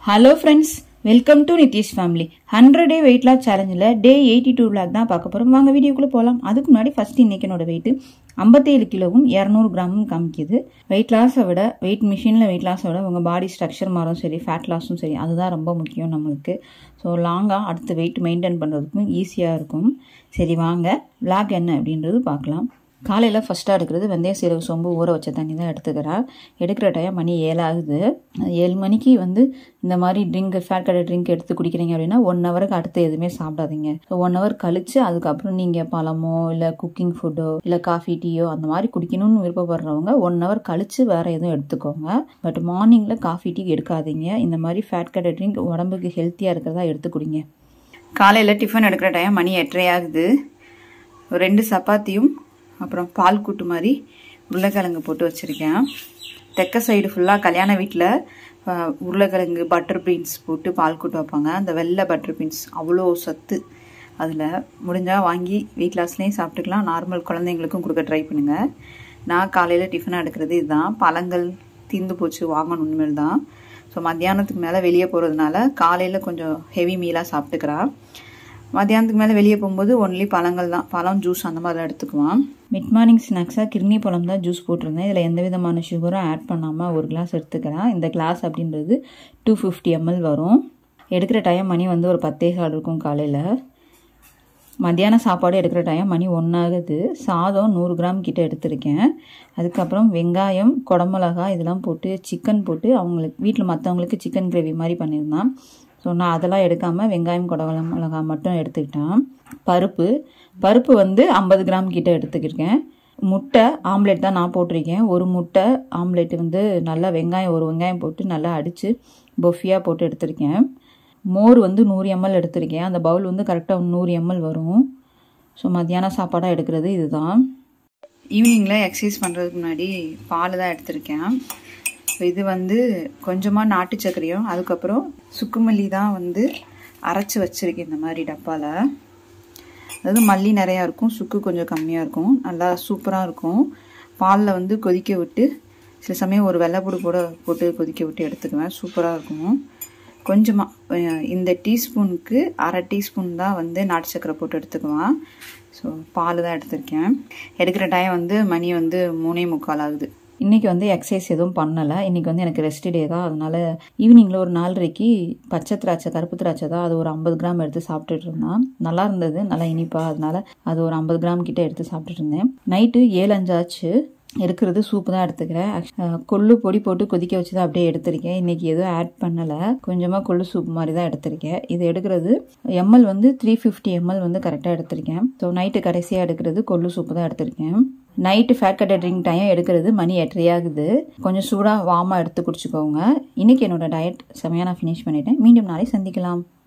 hello friends welcome to Nitish family hundred day weight loss சேலஞ்சில் day eighty two vlog தான் பார்க்க போகிறோம் வாங்க வீடியோக்குள்ளே போகலாம் அதுக்கு முன்னாடி ஃபர்ஸ்ட் இன்னைக்கு என்னோட வெயிட் ஐம்பத்தேழு கிலோவும் இரநூறு கிராமும் காமிக்குது வெயிட் லாஸை விட வெயிட் மிஷினில் வெயிட் லாஸை விட உங்கள் பாடி ஸ்ட்ரக்சர் மாறும் சரி ஃபேட் லாஸும் சரி அதுதான் ரொம்ப முக்கியம் நம்மளுக்கு ஸோ லாங்காக அடுத்த வெயிட் மெயின்டைன் பண்ணுறதுக்கும் ஈஸியாக இருக்கும் சரி வாங்க விளாக் என்ன அப்படின்றது பார்க்கலாம் காலையில் ஃபஸ்ட்டாக எடுக்கிறது வெந்தய சீரக சோம்பு ஊற வச்ச தண்ணி தான் எடுத்துக்கிறேன் எடுக்கிற டைம் மணி ஏழாகுது ஏழு மணிக்கு வந்து இந்த மாதிரி ட்ரிங்க் ஃபேட் கடை ட்ரிங்க் எடுத்து குடிக்கிறீங்க அப்படின்னா ஒன் ஹவருக்கு அடுத்து எதுவுமே சாப்பிடாதீங்க ஸோ ஒன் ஹவர் கழிச்சு அதுக்கப்புறம் நீங்கள் பழமோ இல்லை குக்கிங் ஃபுட்டோ இல்லை காஃபி டீயோ அந்த மாதிரி குடிக்கணும்னு விருப்பப்படுறவங்க ஒன் ஹவர் கழிச்சு வேறு எதுவும் எடுத்துக்கோங்க பட் மார்னிங்கில் காஃபி டீ எடுக்காதீங்க இந்த மாதிரி ஃபேட் கடை ட்ரிங்க் உடம்புக்கு ஹெல்த்தியாக இருக்கிறதா எடுத்து குடிங்க காலையில் டிஃபன் எடுக்கிற டைம் மணி எட்டரை ஆகுது ரெண்டு சப்பாத்தியும் அப்புறம் பால் கூட்டு மாதிரி உருளைக்கிழங்கு போட்டு வச்சுருக்கேன் தெக்க சைடு ஃபுல்லாக கல்யாண வீட்டில் உருளைக்கிழங்கு பட்டர் பீன்ஸ் போட்டு பால் கூட்டு வைப்பாங்க அந்த வெள்ளை பட்டர் பீன்ஸ் அவ்வளோ சத்து அதில் முடிஞ்சால் வாங்கி வெயிட் லாஸ்லேயும் சாப்பிட்டுக்கலாம் நார்மல் குழந்தைங்களுக்கும் கொடுக்க ட்ரை பண்ணுங்கள் நான் காலையில் டிஃபனாக எடுக்கிறது இதுதான் பழங்கள் தீர்ந்து போச்சு வாங்கணும் உண்மையில் தான் ஸோ மத்தியானத்துக்கு மேலே வெளியே போகிறதுனால காலையில் கொஞ்சம் ஹெவி மீலாக சாப்பிட்டுக்கிறேன் மத்தியானத்துக்கு மேலே வெளியே போகும்போது ஒன்லி பழங்கள் தான் பழம் ஜூஸ் அந்த மாதிரிலாம் எடுத்துக்குவான் மிட் மார்னிங் ஸ்நாக்ஸாக கிர்னி பழம் தான் ஜூஸ் போட்டிருந்தேன் இதில் எந்த விதமான சுகரும் ஆட் பண்ணாமல் ஒரு கிளாஸ் எடுத்துக்கிறேன் இந்த கிளாஸ் அப்படின்றது டூ ஃபிஃப்டி எம்எல் வரும் எடுக்கிற டைம் மணி வந்து ஒரு பத்தே கால் இருக்கும் காலையில் மத்தியான சாப்பாடு எடுக்கிற டைம் மணி ஒன்றாகுது சாதம் நூறு கிராம் கிட்ட எடுத்திருக்கேன் அதுக்கப்புறம் வெங்காயம் குடமிளகா இதெல்லாம் போட்டு சிக்கன் போட்டு அவங்களுக்கு வீட்டில் மற்றவங்களுக்கு சிக்கன் கிரேவி மாதிரி பண்ணியிருந்தான் ஸோ நான் அதெல்லாம் எடுக்காமல் வெங்காயம் குடவளம் மிளகா மட்டும் எடுத்துக்கிட்டேன் பருப்பு பருப்பு வந்து ஐம்பது கிராம் கிட்ட எடுத்துக்கிருக்கேன் முட்டை ஆம்லெட் தான் நான் போட்டிருக்கேன் ஒரு முட்டை ஆம்லெட் வந்து நல்லா வெங்காயம் ஒரு வெங்காயம் போட்டு நல்லா அடித்து பொஃபியாக போட்டு எடுத்திருக்கேன் மோர் வந்து நூறு எம்எல் எடுத்திருக்கேன் அந்த பவுல் வந்து கரெக்டாக நூறு எம்எல் வரும் ஸோ மத்தியான சாப்பாடாக எடுக்கிறது இதுதான் ஈவினிங்கில் எக்ஸசைஸ் பண்ணுறதுக்கு முன்னாடி பால் தான் எடுத்திருக்கேன் ஸோ இது வந்து கொஞ்சமாக நாட்டு சர்க்கரையும் அதுக்கப்புறம் சுக்குமல்லி தான் வந்து அரைச்சி வச்சுருக்கேன் இந்த மாதிரி டப்பாவில் அதாவது மல்லி நிறையா இருக்கும் சுக்கு கொஞ்சம் கம்மியாக இருக்கும் நல்லா சூப்பராக இருக்கும் பாலில் வந்து கொதிக்க விட்டு சில சமயம் ஒரு வெள்ளைப்பொடி கூட போட்டு கொதிக்க விட்டு எடுத்துக்குவேன் சூப்பராக இருக்கும் கொஞ்சமாக இந்த டீஸ்பூனுக்கு அரை டீஸ்பூன் தான் வந்து நாட்டு சக்கரை போட்டு எடுத்துக்குவேன் ஸோ பால் தான் எடுத்திருக்கேன் எடுக்கிற டைம் வந்து மணி வந்து மூணே முக்கால் ஆகுது இன்றைக்கி வந்து எக்ஸசைஸ் எதுவும் பண்ணலை இன்றைக்கி வந்து எனக்கு ரெஸ்ட் டே தான் அதனால் ஈவினிங்கில் ஒரு நாலரைக்கு பச்சை திராட்சை கருப்பு திராட்சை தான் அது ஒரு ஐம்பது கிராம் எடுத்து சாப்பிட்டுட்டு இருந்தேன் நல்லா இருந்தது நல்லா இனிப்பா அதனால அது ஒரு ஐம்பது கிராம் கிட்ட எடுத்து சாப்பிட்டுட்டு இருந்தேன் நைட்டு ஏழு அஞ்சாச்சு இருக்கிறது சூப்பு தான் எடுத்துக்கிறேன் கொள்ளு பொடி போட்டு கொதிக்க வச்சு தான் அப்படியே எடுத்திருக்கேன் இன்றைக்கி எதுவும் ஆட் பண்ணலை கொஞ்சமாக கொள்ளு சூப் மாதிரி தான் எடுத்திருக்கேன் இது எடுக்கிறது எம்எல் வந்து த்ரீ ஃபிஃப்டி எம்எல் வந்து கரெக்டாக எடுத்திருக்கேன் ஸோ நைட்டு கடைசியாக எடுக்கிறது கொள்ளு சூப்பு தான் எடுத்திருக்கேன் night fat cutter drink time எடுக்கிறது மணி எட்டரையாகுது கொஞ்சம் சூடாக வாமாக எடுத்து குடிச்சுக்கோங்க இன்றைக்கி என்னோட டயட் செமையாக நான் ஃபினிஷ் பண்ணிட்டேன் மீண்டும் நாளை சந்திக்கலாம்